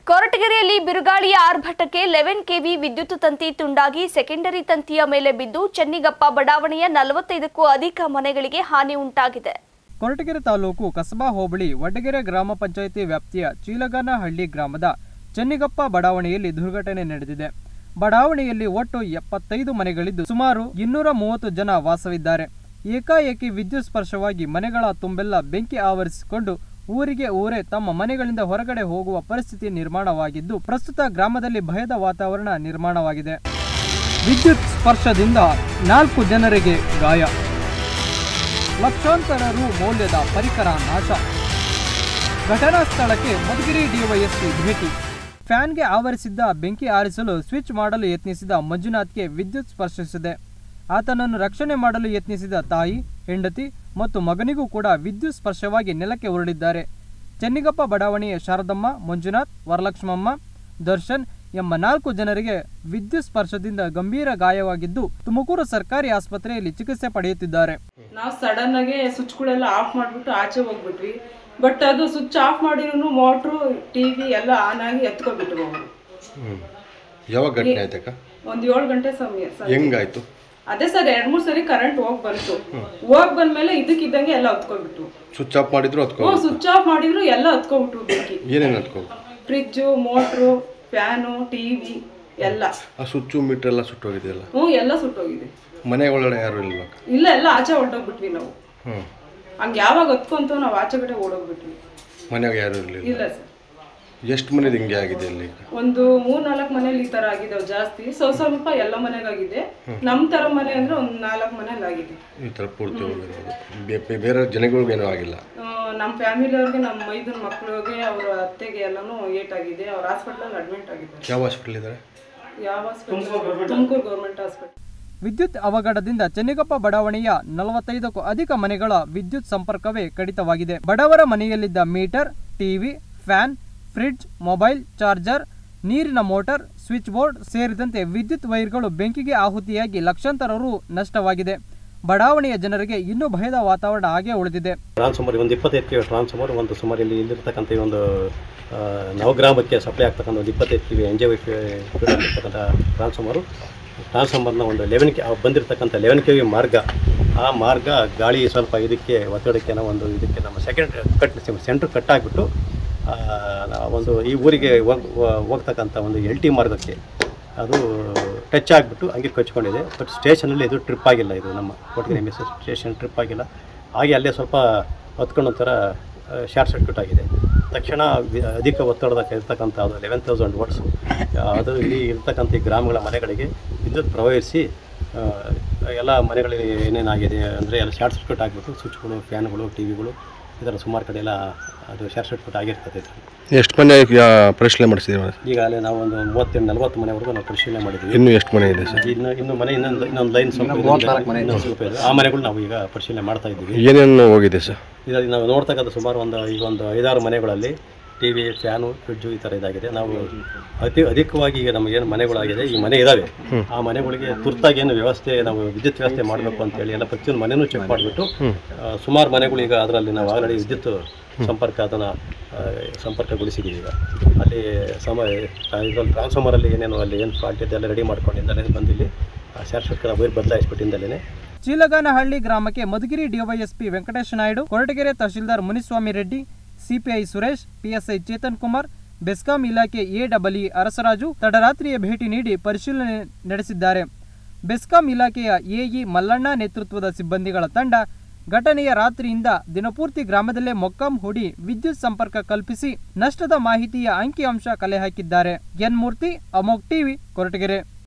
ಕೊರಟಗೆರೆಯಲ್ಲಿ ಬಿರುಗಾಳಿಯ ಆರ್ಭಟಕ್ಕೆ eleven KV ವಿದ್ಯುತ್ ತಂತಿ ತುಂಡಾಗಿ ಸೆಕೆಂಡರಿ ತಂತಿಯ ಮೇಲೆ ಬಿದ್ದು ಚೆನ್ನಿಗಪ್ಪ ಬಡಾವಣೆಯ ನಲವತ್ತೈದಕ್ಕೂ ಅಧಿಕ ಮನೆಗಳಿಗೆ ಹಾನಿ ಉಂಟಾಗಿದೆ ಕೊರಟಗೆರೆ ತಾಲೂಕು ಕಸಬಾ ಹೋಬಳಿ ವಡಗೆರೆ ಗ್ರಾಮ ಪಂಚಾಯಿತಿ ವ್ಯಾಪ್ತಿಯ ಚೀಲಗಾನಹಳ್ಳಿ ಗ್ರಾಮದ ಚೆನ್ನಿಗಪ್ಪ ಬಡಾವಣೆಯಲ್ಲಿ ದುರ್ಘಟನೆ ನಡೆದಿದೆ ಬಡಾವಣೆಯಲ್ಲಿ ಒಟ್ಟು ಎಪ್ಪತ್ತೈದು ಮನೆಗಳಿದ್ದು ಸುಮಾರು ಇನ್ನೂರ ಮೂವತ್ತು ಜನ ವಾಸವಿದ್ದಾರೆ ಏಕಾಏಕಿ ವಿದ್ಯುತ್ ಸ್ಪರ್ಶವಾಗಿ ಮನೆಗಳ ತುಂಬೆಲ್ಲ ಬೆಂಕಿ ಆವರಿಸಿಕೊಂಡು ಊರಿಗೆ ಊರೇ ತಮ್ಮ ಮನೆಗಳಿಂದ ಹೊರಗಡೆ ಹೋಗುವ ಪರಿಸ್ಥಿತಿ ನಿರ್ಮಾಣವಾಗಿದ್ದು ಪ್ರಸ್ತುತ ಗ್ರಾಮದಲ್ಲಿ ಭಯದ ವಾತಾವರಣ ನಿರ್ಮಾಣವಾಗಿದೆ ವಿದ್ಯುತ್ ಸ್ಪರ್ಶದಿಂದ ನಾಲ್ಕು ಜನರಿಗೆ ಗಾಯ ಲಕ್ಷಾಂತರ ರು ಮೌಲ್ಯದ ಪರಿಕರ ನಾಶ ಘಟನಾ ಸ್ಥಳಕ್ಕೆ ಮಧುಗಿರಿ ಡಿವೈಎಸ್ಪಿ ಭೇಟಿ ಫ್ಯಾನ್ಗೆ ಆವರಿಸಿದ್ದ ಬೆಂಕಿ ಆರಿಸಲು ಸ್ವಿಚ್ ಮಾಡಲು ಯತ್ನಿಸಿದ ಮಂಜುನಾಥ್ಗೆ ವಿದ್ಯುತ್ ಸ್ಪರ್ಶಿಸಿದೆ ಆತನನ್ನು ರಕ್ಷಣೆ ಮಾಡಲು ಯತ್ನಿಸಿದ ತಾಯಿ ಹೆಂಡತಿ ಮತ್ತು ಮಗನಿಗೂ ಕೂಡ ವಿದ್ಯುತ್ ಸ್ಪರ್ಶವಾಗಿ ನೆಲಕ್ಕೆ ಉರುಳಿದ್ದಾರೆ ಚೆನ್ನಿಗಪ್ಪ ಬಡಾವಣೆಯ ಶಾರದಮ್ಮ ಮಂಜುನಾಥ್ ವರಲಕ್ಷ್ಮಮ್ಮ ದರ್ಶನ್ ಎಂಬ ನಾಲ್ಕು ಜನರಿಗೆ ವಿದ್ಯುತ್ ಸ್ಪರ್ಶದಿಂದ ಗಂಭೀರ ಗಾಯವಾಗಿದ್ದು ತುಮಕೂರು ಸರ್ಕಾರಿ ಆಸ್ಪತ್ರೆಯಲ್ಲಿ ಚಿಕಿತ್ಸೆ ಪಡೆಯುತ್ತಿದ್ದಾರೆ ನಾವು ಸಡನ್ ಆಗಿ ಸ್ವಿಚ್ಗಳೆಲ್ಲ ಆಫ್ ಮಾಡಿಬಿಟ್ಟು ಆಚೆ ಹೋಗ್ಬಿಟ್ವಿ ಬಟ್ ಅದು ಸ್ವಿಚ್ ಆಫ್ ಮಾಡಿರೂ ಮೋಟ್ರು ಟಿ ವಿ ಎಲ್ಲ ಆನ್ ಆಗಿ ಎತ್ಕೊಬಿಟ್ರು ಅವರು ಹ್ಮ್. ಯಾವಾಗ ಘಟನೆ ಆಯ್ತಕ್ಕ ಒಂದು ಏಳು ಗಂಟೆ ಸಮಯ ಸರ್ ಹೆಂಗಾಯ್ತು ಅದೇ ಸರ್ ಎರಡು ಮೂರು ಸರಿ ಕರೆಂಟ್ ಹೋಗಿ ಬಂತು ಹೋಗಿ ಬಂದ್ಮೇಲೆ ಇದಕ್ಕಿದ್ದಂಗೆ ಎಲ್ಲ ಹತ್ಕೊಬಿಟ್ಟು ಸ್ವಿಚ್ ಆಫ್ ಮಾಡಿದ್ರು ಹತ್ಕೊ ಹ್ಞೂ ಸ್ವಿಚ್ ಆಫ್ ಮಾಡಿದ್ರು ಎಲ್ಲ ಹತ್ಕೊಬಿಟ್ರು ಬೆಂಕಿ ಏನೇನು ಹತ್ಕೊ fridge motor fan T V ಎಲ್ಲ ಆ ಸ್ವಿಚ್ಚು ಮೀಟರ್ ಎಲ್ಲ ಸುಟ್ಟೋಗಿದೆಯಲ್ಲ ಹ್ಞೂ ಎಲ್ಲ ಸುಟ್ಟೋಗಿದೆ ಮನೆ ಒಳಗಡೆ ಯಾರು ಇಲ್ವಾ ಇಲ್ಲ ಎಲ್ಲ ಆಚೆ ಹೊರಟೋಗ್ಬಿಟ್ವಿ ನಾವು ಹ್ಞೂ ಹಂಗೆ ಯಾವಾಗ ಹತ್ಕೊಂತ ನಾವು ಆಚೆ ಕಡೆ ಓಡೋಗ್ಬಿಟ್ವಿ ಮನೆಯಾಗ ಯಾರು ಇರಲಿಲ್ಲ ಇಲ್ಲ ಸರ್ ಎಷ್ಟು ಮನೇದು ಹಿಂಗೆ ಆಗಿದೆ ಇಲ್ಲಿ ಈಗ ಒಂದು ಮೂರ್ ನಾಲ್ಕು ಮನೇಲಿ ಈ ತರ ಆಗಿದಾವ್ ಜಾಸ್ತಿ ಸ್ವಲ್ಪ ಸ್ವಲ್ಪ ಎಲ್ಲ ಮನೆಗಾಗಿದೆ ನಮ್ ತರ ಮನೆ ಅಂದ್ರೆ ಒಂದ್ ನಾಲ್ಕು ಮನೇಲಿ ಆಗಿದೆ ಈ ಥರ ಪೂರ್ತಿ ಹೋಗಿರೋದು ಬೇ- ಬೇ- ಬೇರೆ ಜನಗಳಿಗೇನೂ ಆಗಿಲ್ಲ ಆ, ನಮ್ಮ ಫ್ಯಾಮಿಲಿ ಅವ್ರಿಗೆ ನಮ್ಮ ಮೈದನ ಮಕ್ಳಿಗೆ ಅವ್ರ ಅತ್ತೆಗೆ ಎಲ್ಲಾನು ಏಟ್ ಆಗಿದೆ ಅವ್ರ ಹಾಸ್ಪಿಟಲ್ ಅಡ್ಮಿಟ್ ಆಗಿದ್ದಾರೆ ಯಾವ ಹಾಸ್ಪಿಟಲ್ ಇದ್ದಾರೆ ಯಾವ ಹಾಸ್ಪಿಟಲ್ ತುಮಕೂರು ಗೌರ್ಮೆಂಟ್ ಹಾಸ್ಪಿಟಲ್ ವಿದ್ಯುತ್ ಅವಘಡದಿಂದ ಚೆನ್ನಿಗಪ್ಪ ಬಡಾವಣೆಯ ನಲವತ್ತೈದಕ್ಕೂ ಅಧಿಕ ಮನೆಗಳ ವಿದ್ಯುತ್ ಸಂಪರ್ಕವೇ ಕಡಿತವಾಗಿದೆ ಬಡವರ ಮನೆಯಲ್ಲಿದ್ದ meter TV fan fridge mobile charger ನೀರಿನ ಮೋಟಾರ್ ಸ್ವಿಚ್ ಬೋರ್ಡ್ ಸೇರಿದಂತೆ ವಿದ್ಯುತ್ ವೈರ್ಗಳು ಬೆಂಕಿಗೆ ಆಹುತಿಯಾಗಿ ಲಕ್ಷಾಂತರ ರು ನಷ್ಟವಾಗಿದೆ ಬಡಾವಣೆಯ ಜನರಿಗೆ ಇನ್ನೂ ಭಯದ ವಾತಾವರಣ ಹಾಗೆ ಉಳಿದಿದೆ ಟ್ರಾನ್ಸ್ಫಾರ್ಮರ್ ಒಂದು ಇಪ್ಪತ್ತೈದು ಕೆ ಟ್ರಾನ್ಸ್ಫಾರ್ಮರ್ ಒಂದು ಸುಮಾರು ಇಲ್ಲಿ ಇಲ್ಲಿರ್ತಕ್ಕಂಥ ಈ ಒಂದು ಆ, ನವಗ್ರಾಮಕ್ಕೆ ಸಪ್ಲೈ ಆಗ್ತಕ್ಕಂಥ ಒಂದು ಇಪ್ಪತ್ತೈದು K V N J Y ಇರ್ತಕ್ಕಂಥ ಟ್ರಾನ್ಸ್ಫಾರ್ಮರು ಟ್ರಾನ್ಸ್ಫಾರ್ಮರ್ನ ಒಂದು ಲೆವೆನ್ ಕೆ ಬಂದಿರತಕ್ಕಂಥ ಲೆವೆನ್ ಕೆ ವಿ ಮಾರ್ಗ ಆ ಮಾರ್ಗ ಗಾಳಿ ಸ್ವಲ್ಪ ಇದಕ್ಕೆ ಒತ್ತಡಕ್ಕೆ ನಾವು ಒಂದು ಇದಕ್ಕೆ ನಮ್ಮ ಸೆಕೆಂಡ್ ಕಟ್ ಸೆಂಟ್ರ್ ಕಟ್ ಆಗಿಬಿಟ್ಟು ಒಂದು ಈ ಊರಿಗೆ ಹೋಗ್ ಹೋಗ್ತಕ್ಕಂಥ ಒಂದು ಎಲ್ ಟಿ ಮಾರ್ಗಕ್ಕೆ ಅದು ಟಚ್ ಆಗಿಬಿಟ್ಟು ಹಂಗೆ ಕಚ್ಕೊಂಡಿದೆ ಬಟ್ ಸ್ಟೇಷನಲ್ಲಿ ಇದು ಟ್ರಿಪ್ ಆಗಿಲ್ಲ ಇದು ನಮ್ಮ ಕೊಟ್ಟಿಗೆ ಎಮ್ ಎಸ್ ಸ್ಟೇಷನ್ ಟ್ರಿಪ್ ಆಗಿಲ್ಲ ಹಾಗೆ ಅಲ್ಲೇ ಸ್ವಲ್ಪ ಹೊತ್ಕೊಂಡು ಒಂಥರ ಶಾರ್ಟ್ ಸರ್ಕ್ಯೂಟ್ ಆಗಿದೆ ತಕ್ಷಣ ವಿ- ಅಧಿಕ ಒತ್ತಡದ ಇರ್ತಕ್ಕಂಥ ಅದು ಲೆವೆನ್ ತೌಸಂಡ್ ವರ್ಡ್ಸು ಅದು ಇಲ್ಲಿ ಇರ್ತಕ್ಕಂಥ ಈ ಗ್ರಾಮಗಳ ಮನೆಗಳಿಗೆ ವಿದ್ಯುತ್ ಪ್ರವಹಿಸಿ ಆ, ಎಲ್ಲ ಮನೆಗಳಿಗೆ ಏನೇನಾಗಿದೆ ಅಂದರೆ ಎಲ್ಲ ಶಾರ್ಟ್ ಸರ್ಕ್ಯೂಟ್ ಆಗಿಬಿಟ್ಟು ಸ್ವಿಚ್ಗಳು ಫ್ಯಾನ್ಗಳು ಟಿ ವಿಗಳು ಈ ಥರ ಸುಮಾರು ಕಡೆ ಎಲ್ಲ ಅದು ಶಾರ್ಟ್ ಸರ್ಕ್ಯೂಟ್ ಆಗಿರ್ತದೆ ಇದು. ಎಷ್ಟು ಮನೆ ಪರಿಶೀಲನೆ ಮಾಡಿಸಿದ್ದೀವಿ ಈಗಾಗಲೇ ನಾವು ಒಂದು ಮೂವತ್ತೆಂಟು ನಲವತ್ತು ಮನೆವರೆಗೂ ನಾವು ಪರಿಶೀಲನೆ ಮಾಡಿದ್ವಿ ಇನ್ನೂ ಎಷ್ಟು ಮನೆ ಇದೆ ಸರ್ ಇನ್ನು ಇನ್ನು ಮನೆ ಇನ್ನೊಂದು ಇನ್ನೊಂದು ಲೈನ್ ಸ್ವಲ್ಪ ಇದೆ. ಇನ್ನೊಂದು ಸ್ವಲ್ಪ ಇದೆ. ಆ ಮನೆಗಳು ನಾವು ಈಗ ಪರಿಶೀಲನೆ ಮಾಡ್ತಾ ಇದ್ದೀವಿ ಏನೇನು ಹೋಗಿದೆ ಸರ್ ಇದರಲ್ಲಿ ನಾವು ನೋಡ್ತಕ್ಕಂಥ ಸುಮಾರು ಒಂದು ಈಗ ಒಂದು ಐದಾರು ಮನೆಗಳಲ್ಲಿ ಟಿ ವಿ ಫ್ಯಾನು ಫ್ರಿಡ್ಜು ಈ ಥರ ಇದಾಗಿದೆ ನಾವು ಅತಿ ಅಧಿಕವಾಗಿ ಈಗ ನಮಗೆ ಏನು ಮನೆಗಳಾಗಿದೆ ಈ ಮನೆ ಇದ್ದಾವೆ ಆ ಮನೆಗಳಿಗೆ ತುರ್ತಾಗಿ ಏನು ವ್ಯವಸ್ಥೆ ನಾವು ವಿದ್ಯುತ್ ವ್ಯವಸ್ಥೆ ಮಾಡಬೇಕು ಅಂತೇಳಿ ಎಲ್ಲ ಪ್ರತಿಯೊಂದು ಮನೆನೂ ಚೆಕ್ ಮಾಡಿಬಿಟ್ಟು ಸುಮಾರು ಮನೆಗಳು ಈಗ ಅದರಲ್ಲಿ ನಾವು ಆಲ್ರೆಡಿ ವಿದ್ಯುತ್ ಸಂಪರ್ಕ ಅದನ್ನು ಸಂಪರ್ಕಗೊಳಿಸಿದ್ದೀವಿ ಈಗ ಅಲ್ಲಿ ಸಮ ಇದರಲ್ಲಿ ಟ್ರಾನ್ಸ್ಫಾರ್ಮರಲ್ಲಿ ಏನೇನು ಅಲ್ಲಿ ಏನು ಫಾಲ್ಟ್ ಇದೆ ಎಲ್ಲ ರೆಡಿ ಮಾಡ್ಕೊಂಡಿದ್ದಲ್ಲೇ ಬಂದು ಇಲ್ಲಿ ಶಾರ್ಟ್ ಸರ್ಕ್ಯೂಟ್ ವೈರ್ ಬದಲಾಯಿಸ್ಬಿಟ್ಟಿಂದಲೇ ಚೀಲಗಾನಹಳ್ಳಿ ಗ್ರಾಮಕ್ಕೆ Madhugiri DYSP Venkatesha Naidu Koratagere tahsildar Muniswamy Reddy CPI Suresh PSI Chetan Kumar BESCOM ಇಲಾಖೆ ಎಡಬ್ಲ್ಇ ಅರಸರಾಜು ತಡರಾತ್ರಿಯ ಭೇಟಿ ನೀಡಿ ಪರಿಶೀಲನೆ ನಡೆಸಿದ್ದಾರೆ ಬೆಸ್ಕಾಂ ಇಲಾಖೆಯ ಎಇ ಮಲ್ಲಣ್ಣ ನೇತೃತ್ವದ ಸಿಬ್ಬಂದಿಗಳ ತಂಡ ಘಟನೆಯ ರಾತ್ರಿಯಿಂದ ದಿನಪೂರ್ತಿ ಗ್ರಾಮದಲ್ಲೇ ಮೊಕ್ಕಾಂ ಹೂಡಿ ವಿದ್ಯುತ್ ಸಂಪರ್ಕ ಕಲ್ಪಿಸಿ ನಷ್ಟದ ಮಾಹಿತಿಯ ಅಂಕಿಅಂಶ ಕಲೆ ಹಾಕಿದ್ದಾರೆ ಎನ್ ಮೂರ್ತಿ ಅಮೋಕ್ ಟಿವಿ ಕೊರಟಗೆರೆ